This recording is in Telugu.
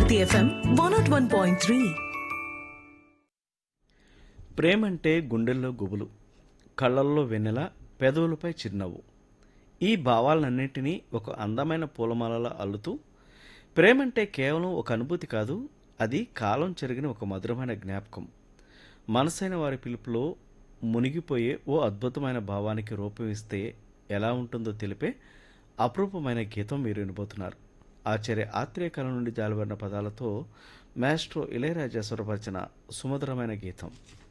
Bharati FM one nought one point three ప్రేమంటే గుండెల్లో గుబులు కళ్ళల్లో వెన్నెల పెదవులపై చిరునవ్వు ఈ భావాలన్నింటినీ ఒక అందమైన పూలమాలలా అల్లుతూ ప్రేమంటే కేవలం ఒక అనుభూతి కాదు అది కాలం చెరిగిన ఒక మధురమైన జ్ఞాపకం మనసైన వారి పిలుపులో మునిగిపోయే ఓ అద్భుతమైన భావానికి రూపం ఇస్తే ఎలా ఉంటుందో తెలిపే అపరూపమైన గీతం మీరు వినబోతున్నారు ఆచార్య ఆత్రేయ కళ నుండి జాలువారిన పదాలతో మాస్ట్రో ఇళయరాజా స్వరపరిచిన సుమధురమైన గీతం